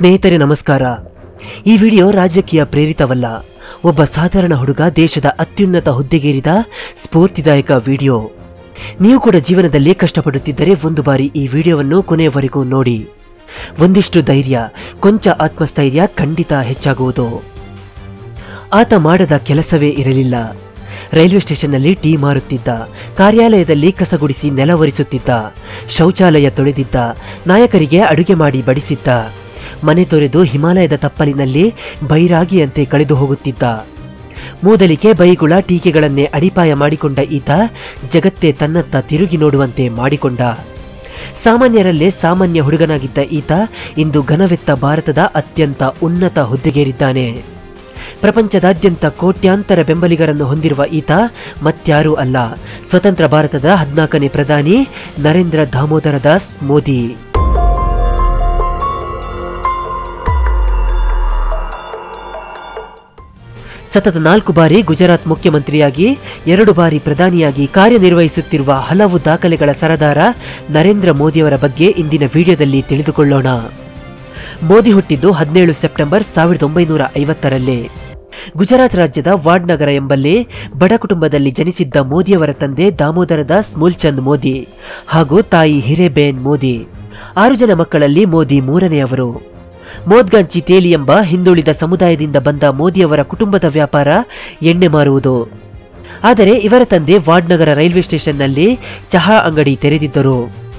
ಸ್ನೇಹಿತರೆ ನಮಸ್ಕಾರ ಈ ವಿಡಿಯೋ ರಾಜಕೀಯ ಪ್ರೇರಿತವಲ್ಲ ಒಬ್ಬ ಸಾಧಾರಣ ಹುಡುಗ ದೇಶದ ಅತ್ಯುನ್ನತ ಹುದ್ದೆಗೇರಿದ ಸ್ಫೂರ್ತಿದಾಯಕ ವಿಡಿಯೋ ನೀವು ಕೂಡ ಜೀವನದಲ್ಲಿ ಕಷ್ಟಪಡುತ್ತಿದ್ದರೆ ಒಂದು ಬಾರಿ ಈ ವಿಡಿಯೋವನ್ನು ಕೊನೆಯವರೆಗೂ ನೋಡಿ ಒಂದಿಷ್ಟು ಧೈರ್ಯ ಕೊಂಚ ಆತ್ಮಸ್ಥೈರ್ಯ ಖಂಡಿತ ಹೆಚ್ಚಾಗುವುದು ಆತ ಮಾಡದ ಕೆಲಸವೇ ಇರಲಿಲ್ಲ ರೈಲ್ವೆ ಸ್ಟೇಷನ್ನಲ್ಲಿ ಟೀ ಮಾರುತ್ತಿದ್ದ ಕಾರ್ಯಾಲಯದಲ್ಲಿ ಕಸಗುಡಿಸಿ ನೆಲ ಒರೆಸುತ್ತಿದ್ದ ಶೌಚಾಲಯ ತೊಳೆದಿದ್ದ ನಾಯಕರಿಗೆ ಅಡುಗೆ ಮಾಡಿ ಬಡಿಸಿದ್ದ ಮನೆ ತೊರೆದು ಹಿಮಾಲಯದ ತಪ್ಪಲಿನಲ್ಲಿ ಬೈರಾಗಿಯಂತೆ ಕಳೆದು ಹೋಗುತ್ತಿದ್ದ ಮೂದಲಿಕೆ ಬೈಗುಳ ಟೀಕೆಗಳನ್ನೇ ಅಡಿಪಾಯ ಮಾಡಿಕೊಂಡ ಈತ ಜಗತ್ತೇ ತನ್ನತ್ತ ತಿರುಗಿ ನೋಡುವಂತೆ ಮಾಡಿಕೊಂಡ ಸಾಮಾನ್ಯರಲ್ಲೇ ಸಾಮಾನ್ಯ ಹುಡುಗನಾಗಿದ್ದ ಈತ ಇಂದು ಘನವೆತ್ತ ಭಾರತದ ಅತ್ಯಂತ ಉನ್ನತ ಹುದ್ದೆಗೇರಿದ್ದಾನೆ ಪ್ರಪಂಚದಾದ್ಯಂತ ಕೋಟ್ಯಾಂತರ ಬೆಂಬಲಿಗರನ್ನು ಹೊಂದಿರುವ ಈತ ಮತ್ಯಾರೂ ಅಲ್ಲ ಸ್ವತಂತ್ರ ಭಾರತದ ಹದಿನಾಲ್ಕನೇ ಪ್ರಧಾನಿ ನರೇಂದ್ರ ದಾಮೋದರ ದಾಸ್ ಮೋದಿ ಸತತ ನಾಲ್ಕು ಬಾರಿ ಗುಜರಾತ್ ಮುಖ್ಯಮಂತ್ರಿಯಾಗಿ ಎರಡು ಬಾರಿ ಪ್ರಧಾನಿಯಾಗಿ ಕಾರ್ಯನಿರ್ವಹಿಸುತ್ತಿರುವ ಹಲವು ದಾಖಲೆಗಳ ಸರದಾರ ನರೇಂದ್ರ ಮೋದಿಯವರ ಬಗ್ಗೆ ಇಂದಿನ ವಿಡಿಯೋದಲ್ಲಿ ತಿಳಿದುಕೊಳ್ಳೋಣ ಮೋದಿ ಹುಟ್ಟಿದ್ದು ಹದಿನೇಳು ಸೆಪ್ಟೆಂಬರ್ ಸಾವಿರದ ಒಂಬೈನೂರ ಐವತ್ತರಲ್ಲೇ ಗುಜರಾತ್ ರಾಜ್ಯದ ವಾಡ್ನಗರ ಎಂಬಲ್ಲಿ ಬಡ ಕುಟುಂಬದಲ್ಲಿ ಜನಿಸಿದ್ದ ಮೋದಿಯವರ ತಂದೆ ದಾಮೋದರ ದಾಸ್ ಮೂಲ್ಚಂದ್ ಮೋದಿ ಹಾಗೂ ತಾಯಿ ಹಿರೇಬೇನ್ ಮೋದಿ ಆರು ಜನ ಮಕ್ಕಳಲ್ಲಿ ಮೋದಿ ಮೂರನೆಯವರು ಮೋದ್ಗಂಚಿ ತೇಲಿ ಎಂಬ ಹಿಂದುಳಿದ ಸಮುದಾಯದಿಂದ ಬಂದ ಮೋದಿಯವರ ಕುಟುಂಬದ ವ್ಯಾಪಾರ ಎಣ್ಣೆ ಮಾರುವುದು ಆದರೆ ಇವರ ತಂದೆ ವಾಡ್ನಗರ ರೈಲ್ವೆ ಸ್ಟೇಷನ್ನಲ್ಲಿ ಚಹಾ ಅಂಗಡಿ ತೆರೆದಿದ್ದರು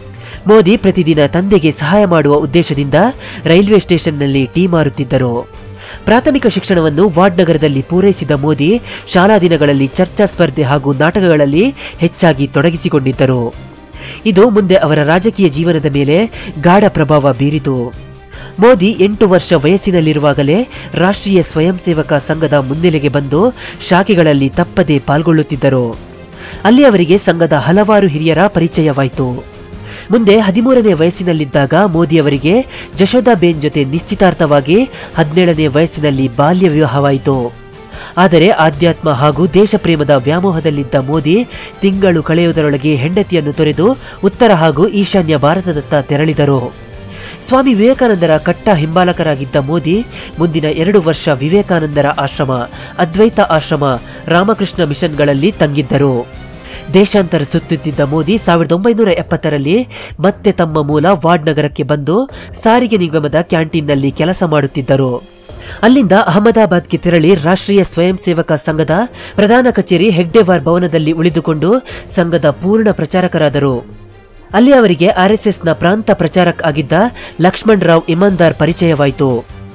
ಮೋದಿ ಪ್ರತಿದಿನ ತಂದೆಗೆ ಸಹಾಯ ಮಾಡುವ ಉದ್ದೇಶದಿಂದ ರೈಲ್ವೆ ಸ್ಟೇಷನ್ನಲ್ಲಿ ಟೀ ಮಾರುತ್ತಿದ್ದರು ಪ್ರಾಥಮಿಕ ಶಿಕ್ಷಣವನ್ನು ವಾಡ್ನಗರದಲ್ಲಿ ಪೂರೈಸಿದ ಮೋದಿ ಶಾಲಾ ದಿನಗಳಲ್ಲಿ ಚರ್ಚಾ ಸ್ಪರ್ಧೆ ಹಾಗೂ ನಾಟಕಗಳಲ್ಲಿ ಹೆಚ್ಚಾಗಿ ತೊಡಗಿಸಿಕೊಂಡಿದ್ದರು ಇದು ಮುಂದೆ ಅವರ ರಾಜಕೀಯ ಜೀವನದ ಮೇಲೆ ಗಾಢ ಪ್ರಭಾವ ಬೀರಿತು ಮೋದಿ ಎಂಟು ವರ್ಷ ವಯಸ್ಸಿನಲ್ಲಿರುವಾಗಲೇ ರಾಷ್ಟ್ರೀಯ ಸ್ವಯಂ ಸೇವಕ ಸಂಘದ ಮುನ್ನೆಲೆಗೆ ಬಂದು ಶಾಖೆಗಳಲ್ಲಿ ತಪ್ಪದೆ ಪಾಲ್ಗೊಳ್ಳುತ್ತಿದ್ದರು ಅಲ್ಲಿ ಅವರಿಗೆ ಸಂಘದ ಹಲವಾರು ಹಿರಿಯರ ಪರಿಚಯವಾಯಿತು ಮುಂದೆ ಹದಿಮೂರನೇ ವಯಸ್ಸಿನಲ್ಲಿದ್ದಾಗ ಮೋದಿ ಅವರಿಗೆ ಜಶೋದಾಬೇನ್ ಜೊತೆ ನಿಶ್ಚಿತಾರ್ಥವಾಗಿ ಹದಿನೇಳನೇ ವಯಸ್ಸಿನಲ್ಲಿ ಬಾಲ್ಯ ವಿವಾಹವಾಯಿತು ಆದರೆ ಆಧ್ಯಾತ್ಮ ಹಾಗೂ ದೇಶಪ್ರೇಮದ ವ್ಯಾಮೋಹದಲ್ಲಿದ್ದ ಮೋದಿ ತಿಂಗಳು ಕಳೆಯುವುದರೊಳಗೆ ಹೆಂಡತಿಯನ್ನು ತೊರೆದು ಉತ್ತರ ಹಾಗೂ ಈಶಾನ್ಯ ಭಾರತದತ್ತ ತೆರಳಿದರು ಸ್ವಾಮಿ ವಿವೇಕಾನಂದರ ಕಟ್ಟ ಹಿಂಬಾಲಕರಾಗಿದ್ದ ಮೋದಿ ಮುಂದಿನ ಎರಡು ವರ್ಷ ವಿವೇಕಾನಂದರ ಆಶ್ರಮ ಅದ್ವೈತ ಆಶ್ರಮ ರಾಮಕೃಷ್ಣ ಮಿಷನ್ಗಳಲ್ಲಿ ತಂಗಿದ್ದರು ದೇಶಾಂತರ ಸುತ್ತುತ್ತಿದ್ದ ಮೋದಿ ಸಾವಿರದ ಒಂಬೈನೂರ ಎಪ್ಪತ್ತರಲ್ಲಿ ಮತ್ತೆ ತಮ್ಮ ಮೂಲ ವಾರ್ಡ್ ನಗರಕ್ಕೆ ಬಂದು ಸಾರಿಗೆ ನಿಗಮದ ಕ್ಯಾಂಟೀನ್ನಲ್ಲಿ ಕೆಲಸ ಮಾಡುತ್ತಿದ್ದರು ಅಲ್ಲಿಂದ ಅಹಮದಾಬಾದ್ಗೆ ತೆರಳಿ ರಾಷ್ಟ್ರೀಯ ಸ್ವಯಂ ಸೇವಕ ಸಂಘದ ಪ್ರಧಾನ ಕಚೇರಿ ಹೆಗ್ಡೆವಾರ್ ಭವನದಲ್ಲಿ ಉಳಿದುಕೊಂಡು ಸಂಘದ ಪೂರ್ಣ ಪ್ರಚಾರಕರಾದರು ಅಲ್ಲಿ ಅವರಿಗೆ ಆರ್ಎಸ್ಎಸ್ನ ಪ್ರಾಂತ ಪ್ರಚಾರಕ್ ಆಗಿದ್ದ ಲಕ್ಷ್ಮಣ್ ರಾವ್ ಇಮಾನ್ದಾರ್ ಪರಿಚಯವಾಯಿತು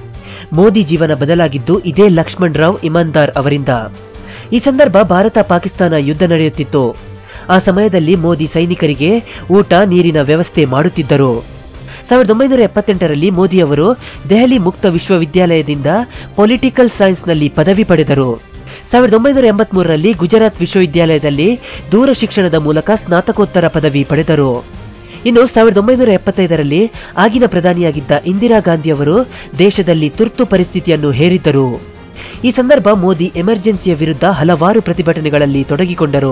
ಮೋದಿ ಜೀವನ ಬದಲಾಗಿದ್ದು ಇದೇ ಲಕ್ಷ್ಮಣ್ ರಾವ್ ಇಮಾನ್ದಾರ್ ಅವರಿಂದ ಈ ಸಂದರ್ಭ ಭಾರತ ಪಾಕಿಸ್ತಾನ ಯುದ್ಧ ನಡೆಯುತ್ತಿತ್ತು ಆ ಸಮಯದಲ್ಲಿ ಮೋದಿ ಸೈನಿಕರಿಗೆ ಊಟ ನೀರಿನ ವ್ಯವಸ್ಥೆ ಮಾಡುತ್ತಿದ್ದರು ಸಾವಿರದ ಒಂಬೈನೂರ ಎಪ್ಪತ್ತೆಂಟರಲ್ಲಿ ಮೋದಿ ಅವರು ದೆಹಲಿ ಮುಕ್ತ ವಿಶ್ವವಿದ್ಯಾಲಯದಿಂದ ಪೊಲಿಟಿಕಲ್ ಸೈನ್ಸ್ನಲ್ಲಿ ಪದವಿ ಪಡೆದರು ಸಾವಿರದ ಒಂಬೈನೂರ ಎಂಬತ್ಮೂರರಲ್ಲಿ ಗುಜರಾತ್ ವಿಶ್ವವಿದ್ಯಾಲಯದಲ್ಲಿ ದೂರ ಶಿಕ್ಷಣದ ಮೂಲಕ ಸ್ನಾತಕೋತ್ತರ ಪದವಿ ಪಡೆದರು ಇನ್ನು ಸಾವಿರದ ಒಂಬೈನೂರ ಎಪ್ಪತ್ತೈದರಲ್ಲಿ ಆಗಿನ ಪ್ರಧಾನಿಯಾಗಿದ್ದ ಇಂದಿರಾ ಗಾಂಧಿ ಅವರು ದೇಶದಲ್ಲಿ ತುರ್ತು ಪರಿಸ್ಥಿತಿಯನ್ನು ಹೇರಿದ್ದರು ಈ ಸಂದರ್ಭ ಮೋದಿ ಎಮರ್ಜೆನ್ಸಿಯ ವಿರುದ್ಧ ಹಲವಾರು ಪ್ರತಿಭಟನೆಗಳಲ್ಲಿ ತೊಡಗಿಕೊಂಡರು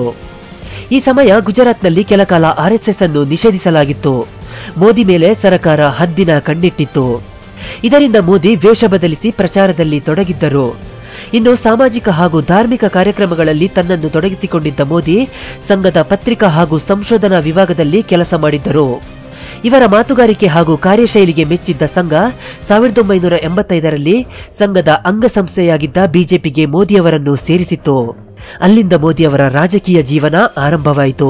ಈ ಸಮಯ ಗುಜರಾತ್ನಲ್ಲಿ ಕೆಲಕಾಲ ಆರ್ಎಸ್ಎಸ್ ಅನ್ನು ನಿಷೇಧಿಸಲಾಗಿತ್ತು ಮೋದಿ ಮೇಲೆ ಸರಕಾರ ಹದ್ದಿನ ಕಣ್ಣಿಟ್ಟಿತ್ತು ಇದರಿಂದ ಮೋದಿ ವೇಷ ಬದಲಿಸಿ ಪ್ರಚಾರದಲ್ಲಿ ತೊಡಗಿದ್ದರು ಇನ್ನು ಸಾಮಾಜಿಕ ಹಾಗೂ ಧಾರ್ಮಿಕ ಕಾರ್ಯಕ್ರಮಗಳಲ್ಲಿ ತನ್ನನ್ನು ತೊಡಗಿಸಿಕೊಂಡಿದ್ದ ಮೋದಿ ಸಂಘದ ಪತ್ರಿಕಾ ಹಾಗೂ ಸಂಶೋಧನಾ ವಿಭಾಗದಲ್ಲಿ ಕೆಲಸ ಮಾಡಿದ್ದರು ಇವರ ಮಾತುಗಾರಿಕೆ ಹಾಗೂ ಕಾರ್ಯಶೈಲಿಗೆ ಮೆಚ್ಚಿದ್ದ ಸಂಘ ಸಾವಿರದ ಒಂಬೈನೂರ ಎಂಬತ್ತೈದರಲ್ಲಿ ಸಂಘದ ಅಂಗಸಂಸ್ಥೆಯಾಗಿದ್ದ ಬಿಜೆಪಿಗೆ ಮೋದಿಯವರನ್ನು ಸೇರಿಸಿತ್ತು ಅಲ್ಲಿಂದ ಮೋದಿಯವರ ರಾಜಕೀಯ ಜೀವನ ಆರಂಭವಾಯಿತು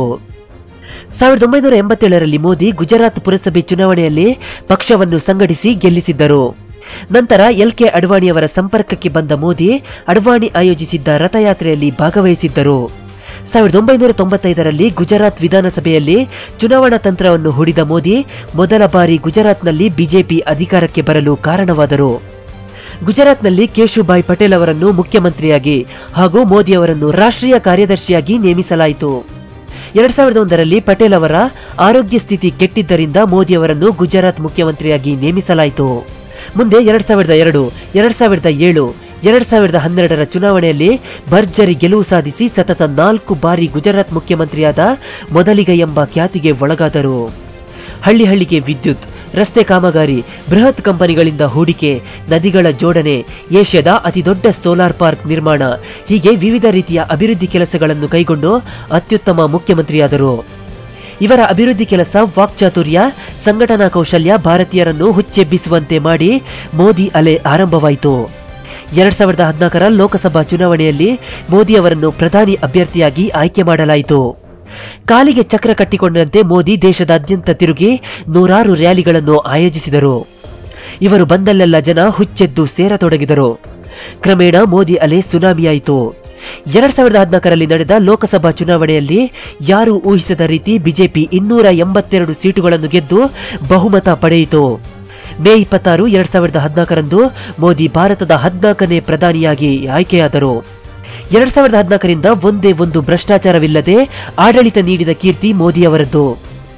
ಸಾವಿರದ ಒಂಬೈನೂರ ಎಂಬತ್ತೇಳರಲ್ಲಿ ಮೋದಿ ಗುಜರಾತ್ ಪುರಸಭೆ ಚುನಾವಣೆಯಲ್ಲಿ ಪಕ್ಷವನ್ನು ಸಂಘಟಿಸಿ ಗೆಲ್ಲಿಸಿದ್ದರು ನಂತರ ಎಲ್ ಕೆ ಅಡ್ವಾಣಿಯವರ ಸಂಪರ್ಕಕ್ಕೆ ಬಂದ ಮೋದಿ ಅಡ್ವಾಣಿ ಆಯೋಜಿಸಿದ್ದ ರಥಯಾತ್ರೆಯಲ್ಲಿ ಭಾಗವಹಿಸಿದ್ದರು ಸಾವಿರದ ಒಂಬೈನೂರ ತೊಂಬತ್ತೈದರಲ್ಲಿ ಗುಜರಾತ್ ವಿಧಾನಸಭೆಯಲ್ಲಿ ಚುನಾವಣಾ ತಂತ್ರವನ್ನು ಹೂಡಿದ ಮೋದಿ ಮೊದಲ ಬಾರಿ ಗುಜರಾತ್ನಲ್ಲಿ ಬಿಜೆಪಿ ಅಧಿಕಾರಕ್ಕೆ ಬರಲು ಕಾರಣವಾದರು ಗುಜರಾತ್ನಲ್ಲಿ ಕೇಶುಭಾಯ್ ಪಟೇಲ್ ಅವರನ್ನು ಮುಖ್ಯಮಂತ್ರಿಯಾಗಿ ಹಾಗೂ ಮೋದಿ ಅವರನ್ನು ರಾಷ್ಟ್ರೀಯ ಕಾರ್ಯದರ್ಶಿಯಾಗಿ ನೇಮಿಸಲಾಯಿತು ಎರಡ್ ಸಾವಿರದ ಒಂದರಲ್ಲಿ ಪಟೇಲ್ ಅವರ ಆರೋಗ್ಯ ಸ್ಥಿತಿ ಕೆಟ್ಟಿದ್ದರಿಂದ ಮೋದಿ ಅವರನ್ನು ಗುಜರಾತ್ ಮುಖ್ಯಮಂತ್ರಿಯಾಗಿ ನೇಮಿಸಲಾಯಿತು ಮುಂದೆ ಎರಡ್ ಸಾವಿರದ ಎರಡು ಎರಡ್ ಸಾವಿರದ ಏಳು ಎರಡ್ ಸಾವಿರದ ಹನ್ನೆರಡರ ಚುನಾವಣೆಯಲ್ಲಿ ಭರ್ಜರಿ ಗೆಲುವು ಸಾಧಿಸಿ ಸತತ ನಾಲ್ಕು ಬಾರಿ ಗುಜರಾತ್ ಮುಖ್ಯಮಂತ್ರಿಯಾದ ಮೊದಲಿಗ ಎಂಬ ಖ್ಯಾತಿಗೆ ಒಳಗಾದರು ಹಳ್ಳಿ ಹಳ್ಳಿಗೆ ವಿದ್ಯುತ್ ರಸ್ತೆ ಕಾಮಗಾರಿ ಬೃಹತ್ ಕಂಪನಿಗಳಿಂದ ಹೂಡಿಕೆ ನದಿಗಳ ಜೋಡಣೆ ಏಷ್ಯಾದ ಅತಿದೊಡ್ಡ ಸೋಲಾರ್ ಪಾರ್ಕ್ ನಿರ್ಮಾಣ ಹೀಗೆ ವಿವಿಧ ರೀತಿಯ ಅಭಿವೃದ್ಧಿ ಕೆಲಸಗಳನ್ನು ಕೈಗೊಂಡು ಅತ್ಯುತ್ತಮ ಮುಖ್ಯಮಂತ್ರಿಯಾದರು ಇವರ ಅಭಿವೃದ್ಧಿ ಕೆಲಸ ವಾಕ್ಚಾತುರ್ಯ ಸಂಘಟನಾ ಕೌಶಲ್ಯ ಭಾರತೀಯರನ್ನು ಹುಚ್ಚೆಬ್ಬಿಸುವಂತೆ ಮಾಡಿ ಮೋದಿ ಅಲೆ ಆರಂಭವಾಯಿತು ಎರಡ್ ಸಾವಿರದ ಹದಿನಾಲ್ಕರ ಲೋಕಸಭಾ ಚುನಾವಣೆಯಲ್ಲಿ ಮೋದಿ ಅವರನ್ನು ಪ್ರಧಾನಿ ಅಭ್ಯರ್ಥಿಯಾಗಿ ಆಯ್ಕೆ ಮಾಡಲಾಯಿತು ಕಾಲಿಗೆ ಚಕ್ರ ಕಟ್ಟಿಕೊಂಡಂತೆ ಮೋದಿ ದೇಶದಾದ್ಯಂತ ತಿರುಗಿ ನೂರಾರು ರ್ಯಾಲಿಗಳನ್ನು ಆಯೋಜಿಸಿದರು ಇವರು ಬಂದಲ್ಲೆಲ್ಲ ಜನ ಹುಚ್ಚೆದ್ದು ಸೇರತೊಡಗಿದರು ಕ್ರಮೇಣ ಮೋದಿ ಅಲೆ ಸುನಾಮಿಯಾಯಿತು ಎರಡ್ ಸಾವಿರದ ಹದಿನಾಲ್ಕರಲ್ಲಿ ನಡೆದ ಲೋಕಸಭಾ ಚುನಾವಣೆಯಲ್ಲಿ ಯಾರೂ ಊಹಿಸದ ರೀತಿ ಬಿಜೆಪಿ ಇನ್ನೂರ ಎಂಬತ್ತೆರಡು ಸೀಟುಗಳನ್ನು ಗೆದ್ದು ಬಹುಮತ ಪಡೆಯಿತು ಮೇ ಇಪ್ಪತ್ತಾರು ಎರಡ್ ಸಾವಿರದ ಹದಿನಾಲ್ಕರಂದು ಮೋದಿ ಭಾರತದ ಹದಿನಾಲ್ಕನೇ ಪ್ರಧಾನಿಯಾಗಿ ಆಯ್ಕೆಯಾದರು ಎರಡ್ ಸಾವಿರದ ಹದಿನಾಲ್ಕರಿಂದ ಒಂದೇ ಒಂದು ಭ್ರಷ್ಟಾಚಾರವಿಲ್ಲದೆ ಆಡಳಿತ ನೀಡಿದ ಕೀರ್ತಿ ಮೋದಿ ಅವರದ್ದು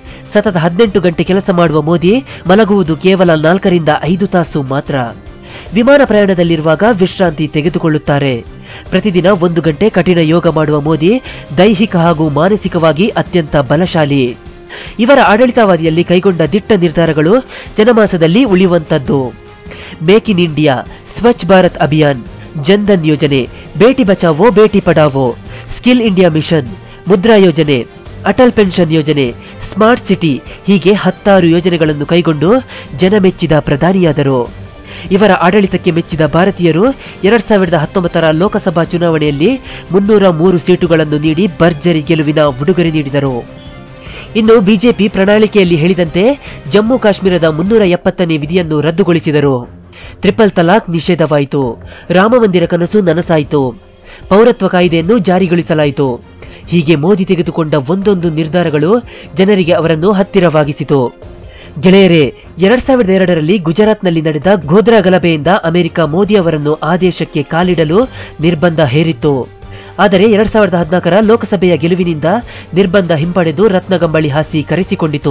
ಸತತ ಹದಿನೆಂಟು ಗಂಟೆ ಕೆಲಸ ಮಾಡುವ ಮೋದಿ ಮಲಗುವುದು ಕೇವಲ ನಾಲ್ಕರಿಂದ ಐದು ತಾಸು ಮಾತ್ರ ವಿಮಾನ ಪ್ರಯಾಣದಲ್ಲಿರುವಾಗ ವಿಶ್ರಾಂತಿ ತೆಗೆದುಕೊಳ್ಳುತ್ತಾರೆ ಪ್ರತಿದಿನ ಒಂದು ಗಂಟೆ ಕಠಿಣ ಯೋಗ ಮಾಡುವ ಮೋದಿ ದೈಹಿಕ ಹಾಗೂ ಮಾನಸಿಕವಾಗಿ ಅತ್ಯಂತ ಬಲಶಾಲಿ ಇವರ ಆಡಳಿತಾವಧಿಯಲ್ಲಿ ಕೈಗೊಂಡ ದಿಟ್ಟ ನಿರ್ಧಾರಗಳು ಜನಮಾಸದಲ್ಲಿ ಉಳಿಯುವಂತದ್ದು ಮೇಕ್ ಇನ್ ಇಂಡಿಯಾ ಸ್ವಚ್ಛ ಭಾರತ್ ಅಭಿಯಾನ್ ಜನ್ಧನ್ ಯೋಜನೆ Beti Bachao Beti Padhao skill India mission Mudra ಯೋಜನೆ ಅಟಲ್ ಪೆನ್ಷನ್ ಯೋಜನೆ ಸ್ಮಾರ್ಟ್ ಸಿಟಿ ಹೀಗೆ ಹತ್ತಾರು ಯೋಜನೆಗಳನ್ನು ಕೈಗೊಂಡು ಜನಮೆಚ್ಚಿದ ಪ್ರಧಾನಿಯಾದರು ಇವರ ಆಡಳಿತಕ್ಕೆ ಮೆಚ್ಚಿದ ಭಾರತೀಯರು ಎರಡ್ ಸಾವಿರದ ಹತ್ತೊಂಬತ್ತರ ಲೋಕಸಭಾ ಚುನಾವಣೆಯಲ್ಲಿ ಮುನ್ನೂರ ಮೂರು ಸೀಟುಗಳನ್ನು ನೀಡಿ ಭರ್ಜರಿ ಗೆಲುವಿನ ಉಡುಗೊರೆ ನೀಡಿದರು ಇನ್ನು ಬಿಜೆಪಿ ಪ್ರಣಾಳಿಕೆಯಲ್ಲಿ ಹೇಳಿದಂತೆ ಜಮ್ಮು ಕಾಶ್ಮೀರದ ಮುನ್ನೂರ ಎಪ್ಪತ್ತನೇ ವಿಧಿಯನ್ನು ರದ್ದುಗೊಳಿಸಿದರು ಟ್ರಿಪಲ್ ತಲಾಕ್ ನಿಷೇಧವಾಯಿತು ರಾಮಮಂದಿರ ಕನಸು ನನಸಾಯಿತು ಪೌರತ್ವ ಕಾಯ್ದೆಯನ್ನು ಜಾರಿಗೊಳಿಸಲಾಯಿತು ಹೀಗೆ ಮೋದಿ ತೆಗೆದುಕೊಂಡ ಒಂದೊಂದು ನಿರ್ಧಾರಗಳು ಜನರಿಗೆ ಅವರನ್ನು ಹತ್ತಿರವಾಗಿಸಿತು ಗೆಳೆಯರೇ ಎರಡ್ ಸಾವಿರದ ಎರಡರಲ್ಲಿ ಗುಜರಾತ್ನಲ್ಲಿ ನಡೆದ ಗೋಧ್ರಾ ಗಲಭೆಯಿಂದ ಅಮೆರಿಕ ಮೋದಿ ಅವರನ್ನು ಆ ದೇಶಕ್ಕೆ ಕಾಲಿಡಲು ನಿರ್ಬಂಧ ಹೇರಿತ್ತು ಆದರೆ ಎರಡ್ ಸಾವಿರದ ಹದಿನಾಲ್ಕರ ಲೋಕಸಭೆಯ ಗೆಲುವಿನಿಂದ ನಿರ್ಬಂಧ ಹಿಂಪಡೆದು ರತ್ನಗಂಬಳಿ ಹಾಸಿ ಕರೆಸಿಕೊಂಡಿತು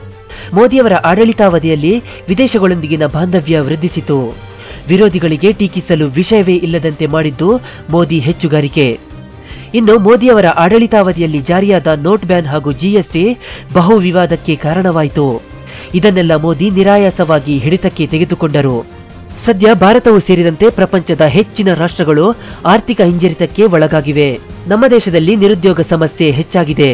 ಮೋದಿಯವರ ಆಡಳಿತಾವಧಿಯಲ್ಲಿ ವಿದೇಶಗಳೊಂದಿಗಿನ ಬಾಂಧವ್ಯ ವೃದ್ಧಿಸಿತು ವಿರೋಧಿಗಳಿಗೆ ಟೀಕಿಸಲು ವಿಷಯವೇ ಇಲ್ಲದಂತೆ ಮಾಡಿದ್ದು ಮೋದಿ ಹೆಚ್ಚುಗಾರಿಕೆ ಇನ್ನು ಮೋದಿಯವರ ಆಡಳಿತಾವಧಿಯಲ್ಲಿ ಜಾರಿಯಾದ ನೋಟ್ ಬ್ಯಾನ್ ಹಾಗೂ ಜಿಎಸ್ಟಿ ಬಹು ವಿವಾದಕ್ಕೆ ಕಾರಣವಾಯಿತು ಇದನ್ನೆಲ್ಲ ಮೋದಿ ನಿರಾಯಾಸವಾಗಿ ಹಿಡಿತಕ್ಕೆ ತೆಗೆದುಕೊಂಡರು ಸದ್ಯ ಭಾರತವು ಸೇರಿದಂತೆ ಪ್ರಪಂಚದ ಹೆಚ್ಚಿನ ರಾಷ್ಟ್ರಗಳು ಆರ್ಥಿಕ ಹಿಂಜರಿತಕ್ಕೆ ಒಳಗಾಗಿವೆ ನಮ್ಮ ದೇಶದಲ್ಲಿ ನಿರುದ್ಯೋಗ ಸಮಸ್ಯೆ ಹೆಚ್ಚಾಗಿದೆ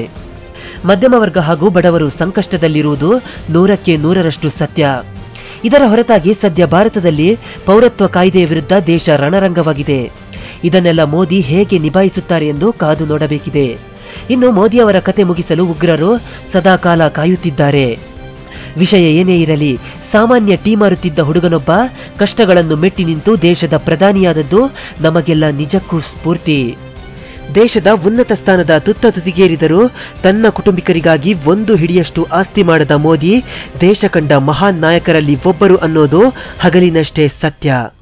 ಮಧ್ಯಮ ವರ್ಗ ಹಾಗೂ ಬಡವರು ಸಂಕಷ್ಟದಲ್ಲಿರುವುದು ನೂರಕ್ಕೆ ನೂರರಷ್ಟು ಸತ್ಯ ಇದರ ಹೊರತಾಗಿ ಸದ್ಯ ಭಾರತದಲ್ಲಿ ಪೌರತ್ವ ಕಾಯ್ದೆಯ ವಿರುದ್ಧ ದೇಶ ರಣರಂಗವಾಗಿದೆ ಇದನ್ನೆಲ್ಲ ಮೋದಿ ಹೇಗೆ ನಿಭಾಯಿಸುತ್ತಾರೆ ಎಂದು ಕಾದು ನೋಡಬೇಕಿದೆ ಇನ್ನು ಮೋದಿಯವರ ಕತೆ ಮುಗಿಸಲು ಉಗ್ರರು ಸದಾಕಾಲ ಕಾಯುತ್ತಿದ್ದಾರೆ ವಿಷಯ ಏನೇ ಇರಲಿ ಸಾಮಾನ್ಯ ಟೀ ಮಾರುತ್ತಿದ್ದ ಹುಡುಗನೊಬ್ಬ ಕಷ್ಟಗಳನ್ನು ಮೆಟ್ಟಿ ನಿಂತು ದೇಶದ ಪ್ರಧಾನಿಯಾದದ್ದು ನಮಗೆಲ್ಲ ನಿಜಕ್ಕೂ ಸ್ಫೂರ್ತಿ ದೇಶದ ಉನ್ನತ ಸ್ಥಾನದ ತುತ್ತ ತುದಿಗೇರಿದರೂ ತನ್ನ ಕುಟುಂಬಿಕರಿಗಾಗಿ ಒಂದು ಹಿಡಿಯಷ್ಟು ಆಸ್ತಿ ಮಾಡದ ಮೋದಿ ದೇಶ ಕಂಡ ಮಹಾನ್ ನಾಯಕರಲ್ಲಿ ಒಬ್ಬರು ಅನ್ನೋದು ಹಗಲಿನಷ್ಟೇ ಸತ್ಯ